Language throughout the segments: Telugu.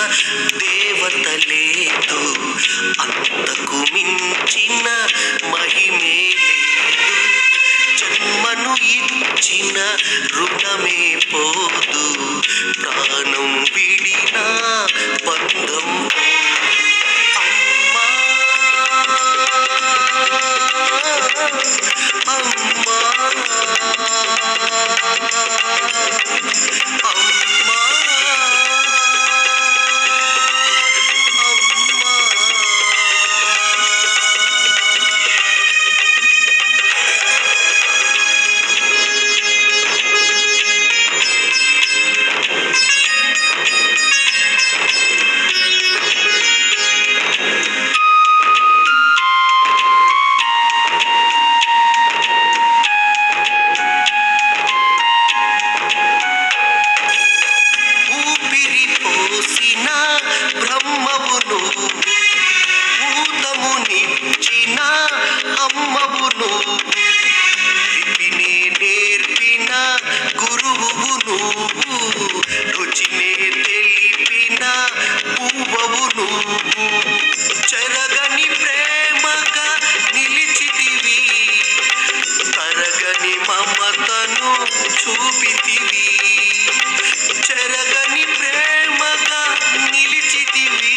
దేవత లేదు అంతకు మించిన మహిమే లేదు జన్మను ఇచ్చిన రుణమే పోదు ప్రాణం విడిన బంధం అమ్మా అమ్మా అమ్మా అమ్మా ఊపిరి పోసిన బ్రహ్మవును ఊతమునిచ్చిన అమ్మవును లిపినే నేర్పిన గురువును రుచినే తెలిపిన పువ్వవును చెరగని ప్రేమగా నిలిచితివి తరగని మమతను చూపితివి చెరగని ప్రేమగా నిలిచితివి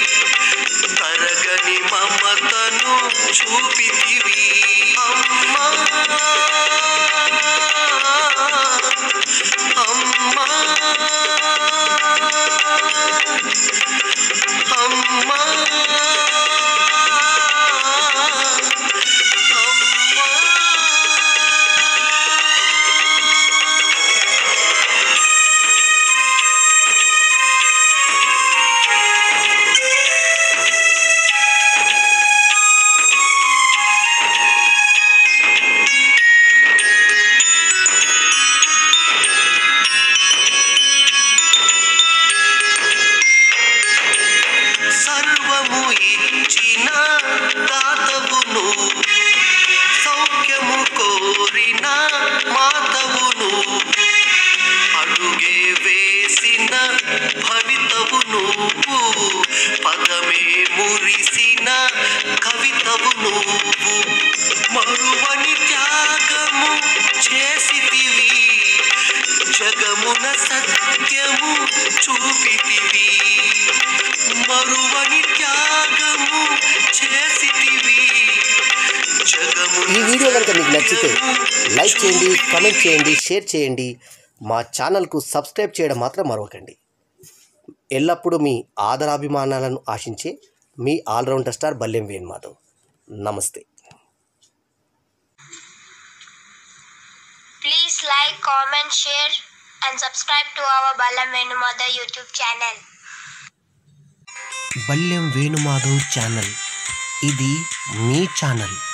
తరగని మమతను చూపితివి అమ్మా అమ్మా అమ్మా అమ్మా సర్వము ఇచ్చిన దాతవును సౌఖ్యము కోరిన మాతవును అడుగే వేసిన భవితవును పదమే మురిసిన కవితవును మరువని త్యాగము చేసితివి జగమున సత్యము చూపితివి మరువని త్యాగము చేసితివి జగమున ఈ వీడియో కనుక మీకు నచ్చితే సత్యము లైక్ చేయండి కామెంట్ చేయండి షేర్ చేయండి మా ఛానల్కు సబ్స్క్రైబ్ చేయడం మాత్రం మరవకండి ఎల్లప్పుడూ మీ ఆదరాభిమానాలను ఆశించే మీ ఆల్రౌండర్ స్టార్ బల్లెం వేణు మాధవ్ నమస్తే Please like, comment, share, and subscribe to our Balam Venumada YouTube channel. Ballem Venumadhav channel ఇది మీ ఛానల్